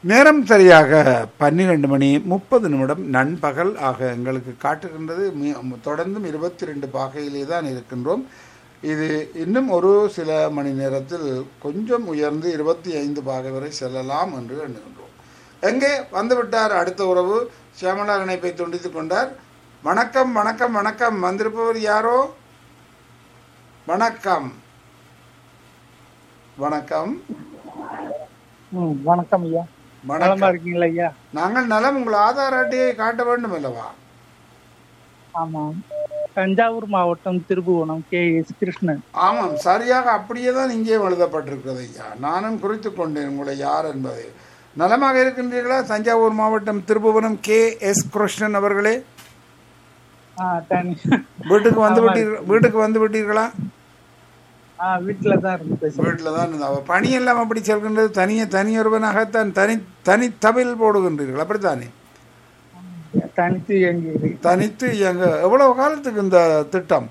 நேரம் சரியாக பன்னிரண்டு மணி முப்பது நிமிடம் நண்பகல் ஆக எங்களுக்கு காட்டுகின்றது மி- தொடர்ந்தும் இருபத்தி ரெண்டு பாகையிலே தான் இருக்கின்றோம் இது இன்னும் ஒரு சில மணி நேரத்தில் கொஞ்சம் உயர்ந்து இருபத்தி ஐந்து பாகை வரை செல்லலாம் என்று எண்ணுகின்றோம் எங்கே வந்துவிட்டார் அடுத்த உறவு சியாமலா இணைப்பை துண்டித்துக் கொண்டார் வணக்கம் வணக்கம் வணக்கம் வந்திருப்பவர் யாரோ வணக்கம் வணக்கம் ம் வணக்கம் ஐயா நலமா வணக்கம் இருக்கீங்களா ஐயா நாங்கள் நலம் உங்கள் ஆதார் அட்டையை காட்ட வேண்டும் அல்லவா ஆமாம் தஞ்சாவூர் மாவட்டம் திருபுவனம் கே எஸ் கிருஷ்ணன் ஆமாம் சரியாக அப்படியே தான் இங்கே எழுதப்பட்டிருக்கிறது ஐயா நானும் குறித்து கொண்டேன் உங்களை யார் என்பதை நலமாக இருக்கின்றீர்களா தஞ்சாவூர் மாவட்டம் திருபுவனம் கே எஸ் கிருஷ்ணன் அவர்களே ஆ தனி வீட்டுக்கு வந்து விட்டீர்கள் வீட்டுக்கு வந்து விட்டீர்களா ஆ வீட்டில் தான் இருந்து பேசுகிறேன் வீட்டில் தான் இருந்தா. அவ பணி எல்லாம் அப்படி செல்கின்றது தனியே தனியொருவனாகத்தான் தனி தனி தமிழ் போடுகின்றீர்கள் அப்படித்தானே தனித்து இயங்குகிறது தனித்து எங்க எவ்வளவு காலத்துக்கு இந்த திட்டம்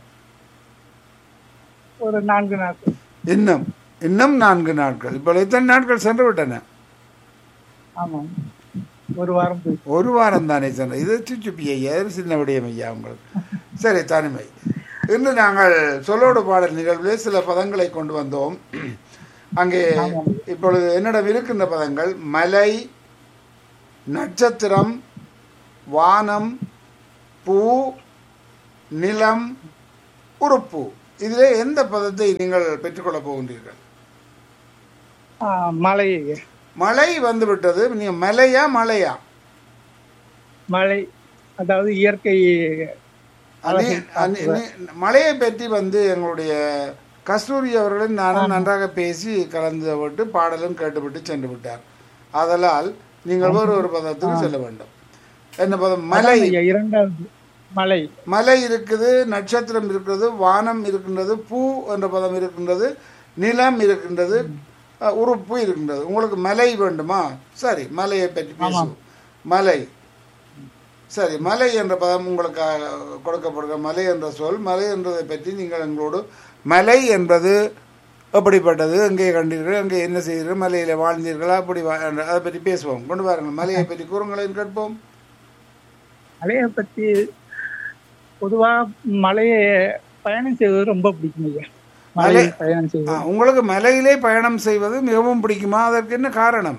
ஒரு நான்கு நாட்கள் இன்னும் இன்னும் நான்கு நாட்கள் இப்போ எத்தனை நாட்கள் சென்று விட்டன ஆமாம் ஒரு வாரம் போய் ஒரு வாரம் தானே சென்ற இது சுச்சுப்பி ஐயா இது சின்ன விடயம் ஐயா உங்களுக்கு சரி தனிமை இன்று நாங்கள் சொல்லோடு பாடல் நிகழ்விலே சில பதங்களை கொண்டு வந்தோம் அங்கே இப்பொழுது என்னிடம் இருக்கின்ற பதங்கள் மலை நட்சத்திரம் வானம் பூ நிலம் உறுப்பு இதிலே எந்த பதத்தை நீங்கள் பெற்றுக்கொள்ளப் போகின்றீர்கள் ஆ, மழை ஐயா மழை வந்துவிட்டது நீங்க மலையா மலையா மழை அதாவது இயற்கை அனி- அனி- நி- மழையை பற்றி வந்து எங்களுடைய கஸ்தூரி அவர்களும் நானும் நன்றாக பேசி கலந்து விட்டு பாடலும் கேட்டுவிட்டு சென்று விட்டார் ஆதலால் நீங்கள் வேறு ஒரு பதத்துக்கு செல்ல வேண்டும் என்ன பதம் மலை ஐயா இரண்டாவது மழை மலை இருக்குது நட்சத்திரம் இருக்கிறது வானம் இருக்கின்றது பூ என்ற பதம் இருக்கின்றது நிலம் இருக்கின்றது அஹ், உறுப்பு இருக்கின்றது உங்களுக்கு மலை வேண்டுமா சரி மலையை பற்றி பேசுவோம் மலை சரி மலை என்ற பதம் உங்களுக்கு அஹ், கொடுக்கப்படுகிற மலை என்ற சொல் மலை என்றதை பற்றி நீங்கள் எங்களோடு மலை என்பது எப்படிப்பட்டது எங்கே கண்டீர்கள் அங்கே என்ன செய்தீர்கள் மலையில் வாழ்ந்தீர்களா அப்படி வா- அதை பற்றி பேசுவோம் கொண்டு வாருங்கள் மலையை பற்றி கூறுங்களேன் கேட்போம் மழையை பற்றி பொதுவா மழையை பயணம் செய்வது ரொம்ப பிடிக்கும் ஐயா மலையில் பயணம் ஆ, செய்வது உங்களுக்கு மலையிலே பயணம் செய்வது மிகவும் பிடிக்குமா அதற்கு என்ன காரணம்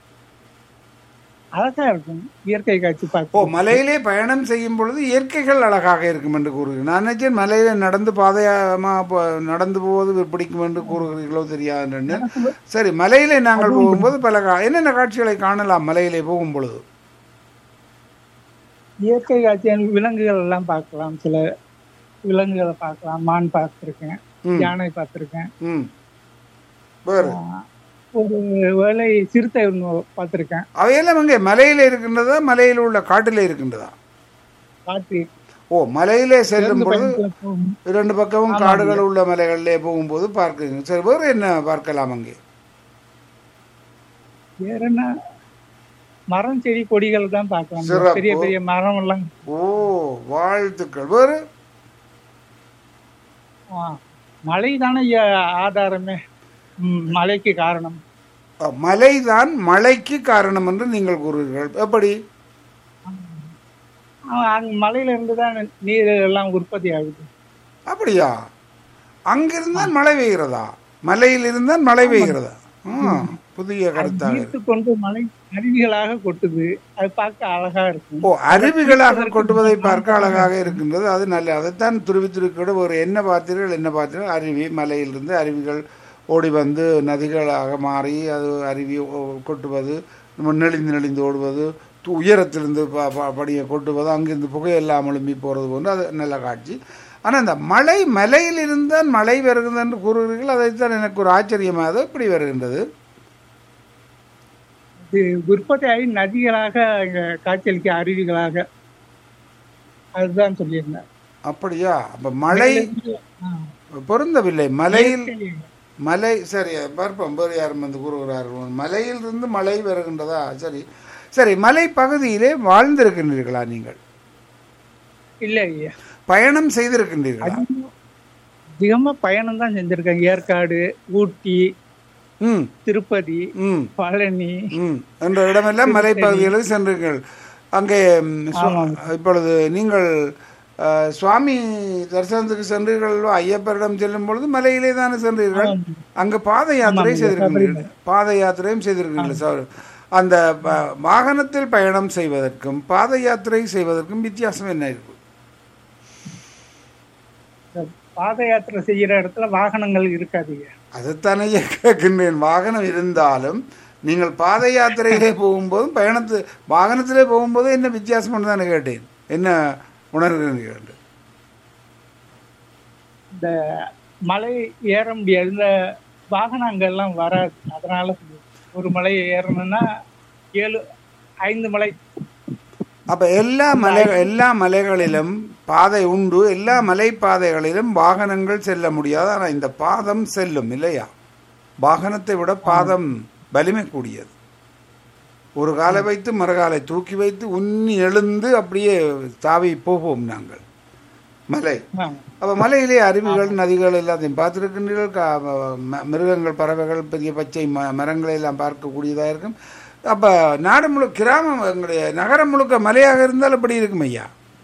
அழகா இருக்கும் இயற்கை காட்சி ஓ பார்க்க மலையிலே பயணம் செய்யும் பொழுது இயற்கைகள் அழகாக இருக்கும் என்று கூறுகிறேன் நான் நினைச்சேன் மலையில நடந்து பாதையமா போ- நடந்து போவது பிடிக்கும் என்று கூறுகிறீர்களோ தெரியாது சரி மலையிலே நாங்கள் போகும்போது பல கா- என்னென்ன காட்சிகளை காணலாம் மலையிலே போகும் பொழுது இயற்கை காட்சிகள் விலங்குகள் எல்லாம் பார்க்கலாம் சில விலங்குகளை பார்க்கலாம் மான் பார்த்துருக்கேன் ம். யானை பார்த்துருக்கேன் ம் வேறு ஒரு வேலை சிறுத்தை ஒன்று பார்த்துருக்கேன் அவையெல்லாம் அங்கே மலையில இருக்கின்றதா மலையில் உள்ள காட்டிலே இருக்கின்றதா காட்டு ஓ மலையிலே செல்லும் பொழுது பயணத்துல போகும். இரண்டு பக்கமும் காடுகள் உள்ள மலைகளிலே போகும்போது பார்க்கிறீங்க சரி வேறு என்ன பார்க்கலாம் அங்கே வேற என்ன மரம் செடி கொடிகள் தான் பார்க்கலாம் சிறப்பு. பெரிய பெரிய மரம் எல்லாம் ஓ வாழ்த்துக்கள் வேறு மழை தானே ஆதாரமே ம், மழைக்கு காரணம் அ, மலைதான் மழைக்கு காரணம் என்று நீங்கள் கூறுகிறீர்கள் எப்படி ஆ, அங்க மலையில இருந்து தான் நீர் எல்லாம் உற்பத்தி ஆகுது அப்படியா அங்கிருந்தான் மழை பெய்கிறதா மலையில் இருந்தால் மழை பெய்கிறதா ஆ, புதிய கருத்தாக இருக்கு. ஈர்த்து கொண்டு மழை அருவிகளாக கொட்டுது அது பார்க்க அழகா இருக்கும் ஓ அருவிகளாக கொட்டுவதை பார்க்க அழகாக இருக்கின்றது அது நல்ல அதைத்தான் துருவி துருக்கிவிட ஒரு என்ன பார்த்தீர்கள் என்ன பார்த்தீர்கள் அருவி மலையிலிருந்து அருவிகள் ஓடி வந்து நதிகளாக மாறி அது அருவி ஓ- கொட்டுவது நம்ம நெளிந்து நெளிந்து ஓடுவது து- உயரத்திலிருந்து ப- ப- படியை கொட்டுவது அங்கிருந்து புகையெல்லாம் எழும்பி போகிறது போன்று அது நல்ல காட்சி ஆனால் இந்த மலை மலையில் இருந்தால் மழை வருகிறது என்று கூறுகிறீர்கள் அதைத்தான் எனக்கு ஒரு ஆச்சரியமாக அது எப்படி வருகின்றது இது உற்பத்தி ஆகி நதிகளாக இங்க காட்சியளிக்க அருவிகளாக அதுதான் சொல்லியிருந்தேன் அப்படியா அப்போ மழை பொருந்தவில்லை மலையில் மலை சரி பார்ப்போம் வேறு யாரும் வந்து கூறுகிறார்கள் மலையில் இருந்து மழை வருகின்றதா சரி சரி மலை பகுதியிலே வாழ்ந்திருக்கின்றீர்களா நீங்கள் இல்ல ஐயா பயணம் செய்திருக்கின்றீர்களா அதிகமா பயணம் தான் செஞ்சிருக்கேன் ஏற்காடு ஊட்டி ம் திருப்பதி ம் பழனி ம் என்ற இடமெல்லாம் மலைப்பகுதிகளுக்கு சென்றீர்கள் அங்கே ம், சு- இப்பொழுது நீங்கள் அஹ், சுவாமி தரிசனத்துக்கு சென்றீர்கள் ஐயப்பரிடம் செல்லும் பொழுது மலையிலே தானே சென்றீர்கள் அங்க பாத யாத்திரை செய்திருக்கிறீர்கள் பாத யாத்திரையும் செய்திருக்கிறீர்கள் சார் அந்த ப- வாகனத்தில் பயணம் செய்வதற்கும் பாத யாத்திரை செய்வதற்கும் வித்தியாசம் என்ன இருக்கு இந்த பாத யாத்திரை செய்யற இடத்துல வாகனங்கள் இருக்காதுங்க அதைத்தானே கேட்கின்றேன் வாகனம் இருந்தாலும் நீங்கள் பாத யாத்திரையிலே போகும்போதும் பயணத்து வாகனத்திலே போகும்போது என்ன வித்தியாசம் தானே கேட்டேன் என்ன உணர்கிறீர்கள் என்று. இந்த மலை ஏற முடியாது இந்த வாகனங்கள்லாம் வராது அதனால சொல்லுவேன். ஒரு மலை ஏறணும்னா ஏழு ஐந்து மலை அப்ப எல்லா மலை எல்லா மலைகளிலும் பாதை உண்டு எல்லா மலைப்பாதைகளிலும் வாகனங்கள் செல்ல முடியாது ஆனால் இந்த பாதம் செல்லும் இல்லையா வாகனத்தை விட பாதம் வலிமை கூடியது ஒரு காலை வைத்து மறுகாலை தூக்கி வைத்து உன்னி எழுந்து அப்படியே தாவி போவோம் நாங்கள் மலை ஆ, அப்போ மலையிலே அருவிகள் நதிகள் எல்லாத்தையும் பார்த்துருக்கின்றீர்கள் கா- ம- மிருகங்கள் பறவைகள் பெரிய பச்சை ம மரங்களை எல்லாம் பார்க்கக்கூடியதாக இருக்கும் அப்போ நாடு முழு கிராமம் எங்களுடைய நகரம் முழுக்க மலையாக இருந்தால் எப்படி இருக்கும் ஐயா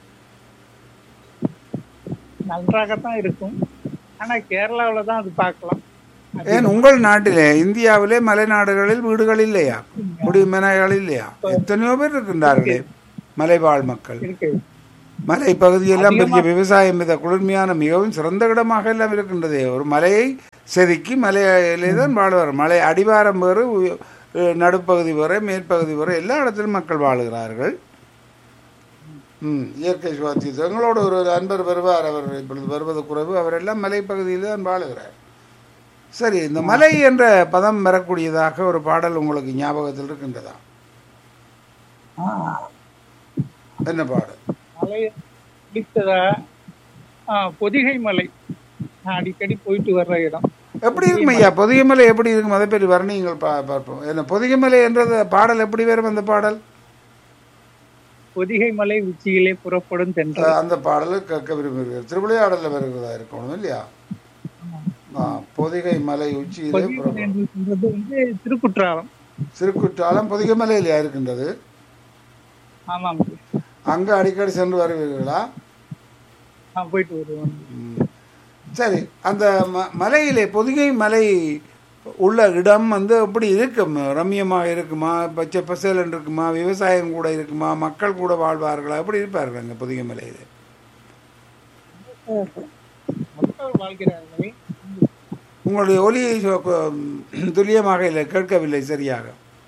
நன்றாகத்தான் இருக்கும் ஆனா கேரளாவுல தான் அது பார்க்கலாம் ஏன் உங்கள் நாட்டிலே இந்தியாவிலே மலைநாடுகளில் வீடுகள் இல்லையா குடிமனைகள் இல்லையா எத்தனையோ பேர் இருக்கின்றார்களே மலைவாழ் மக்கள் இருக்கு மலை பகுதியெல்லாம் பெரிய விவசாயம் மிக குளிர்மையான மிகவும் சிறந்த இடமாக எல்லாம் இருக்கின்றது ஒரு மலையை செதுக்கி மலையிலே தான் வாழ்வார் மலை அடிவாரம் வேறு உய- அஹ் நடுப்பகுதி வரை மேற்பகுதி வரை எல்லா இடத்திலும் மக்கள் வாழுகிறார்கள் ம் இயற்கை சுவாத்தியத்தை எங்களோட ஒரு அன்பர் வருவார் அவர் இப்பொழுது வருவது குறைவு அவரெல்லாம் மலைப்பகுதியில் தான் வாழுகிறார் சரி இந்த மலை என்ற பதம் வரக்கூடியதாக ஒரு பாடல் உங்களுக்கு ஞாபகத்தில் இருக்கின்றதா ஆ, என்ன பாடல் மலை பிடித்ததா ஆ, பொதிகை மலை நான் அடிக்கடி போயிட்டு வர்ற இடம் எப்படி இருக்கும் ஐயா பொதிகைமலை எப்படி இருக்கும் அதை பற்றி வர்ணிங்கள் பா பார்ப்போம் என்ன பொதிகைமலை என்றது பாடல் எப்படி வரும் அந்த பாடல் பொதிகை மலை உச்சியிலே புறப்படும் தென்றல் அஹ் அந்த பாடலை கேட்க விரும்புகிறேன் திருவிளையாடலில் வருகிறதா இருக்கணும் இல்லையா ஆ பொதிகை மலை உச்சியிலே பொதிகை மலை புறப்படும். என்று சொல்றது வந்து திருக்குற்றாலம் சிறுகுற்றாலம் பொதிகை மலையிலையா இருக்கின்றது ஆமாம் அங்கே அடிக்கடி சென்று வருவீர்களா நான் போயிட்டு வருவேன் ம். சரி அந்த ம மலையிலே பொதிகை மலை உள்ள இடம் வந்து எப்படி இருக்கும் ரம்யமாக இருக்குமா பச்சை பசேலன் இருக்குமா விவசாயம் கூட இருக்குமா மக்கள் கூட வாழ்வார்களா எப்படி இருப்பார்கள் அங்கே பொதிகை மலையில் மக்கள் வாழ்கிறார்களே உங்களுடைய ஒலியை சொ- கொ- துல்லியமாக இல்லை கேட்கவில்லை சரியாக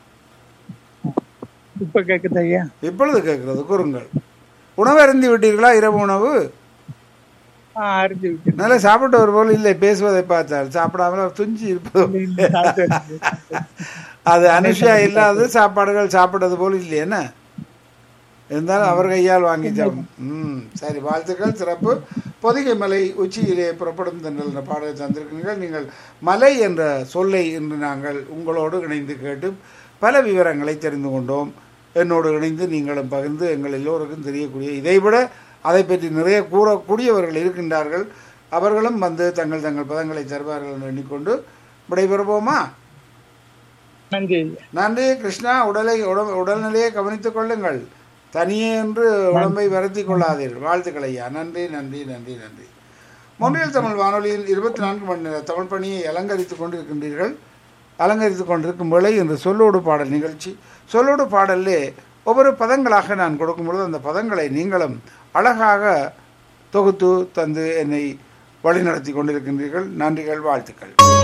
இப்ப கேக்குது ஐயா இப்பொழுது கேட்கிறது கூறுங்கள் உணவு அருந்தி விட்டீர்களா இரவு உணவு ஆ அறிஞ்சு விட்டேன் நல்லா சாப்பிட்டு ஒரு போல் இல்லை பேசுவதை பார்த்தால் சாப்பிடாமல் துஞ்சி இருப்பது சாப்பிட்டு அது அனுஷா இல்லாத சாப்பாடுகள் சாப்பிட்டது போல் இல்லை என்ன இருந்தாலும் அவர் கையால் வாங்கி சாப்பிடும் ம் சரி வாழ்த்துக்கள் சிறப்பு பொதிகை மலை உச்சியிலே புறப்படும் தென்றல் என்ற பாடலை தந்திருக்கிறீர்கள் நீங்கள் மலை என்ற சொல்லை இன்று நாங்கள் உங்களோடு இணைந்து கேட்டு பல விவரங்களை தெரிந்து கொண்டோம் என்னோடு இணைந்து நீங்களும் பகிர்ந்து எங்கள் எல்லோருக்கும் தெரியக்கூடிய இதைவிட அதை பற்றி நிறைய கூறக்கூடியவர்கள் இருக்கின்றார்கள் அவர்களும் வந்து தங்கள் தங்கள் பதங்களை தருவார்கள் என்று எண்ணிக்கொண்டு விடைபெறுவோமா நன்றி ஐயா நன்றி கிருஷ்ணா உடலை உடல் உடல்நிலையை கவனித்துக் கொள்ளுங்கள் தனியே என்று உடம்பை வருத்தி கொள்ளாதீர்கள் வாழ்த்துக்கள் ஐயா நன்றி நன்றி நன்றி நன்றி மொழியில் தமிழ் வானொலியில் இருபத்தி நான்கு மணி நேர தமிழ் பணியை அலங்கரித்துக் கொண்டிருக்கின்றீர்கள் அலங்கரித்துக் கொண்டிருக்கும் வேளை என்று சொல்லோடு பாடல் நிகழ்ச்சி சொல்லோடு பாடல்லே ஒவ்வொரு பதங்களாக நான் கொடுக்கும் பொழுது அந்த பதங்களை நீங்களும் அழகாக தொகுத்து தந்து என்னை வழிநடத்தி கொண்டிருக்கின்றீர்கள் நன்றிகள் வாழ்த்துக்கள்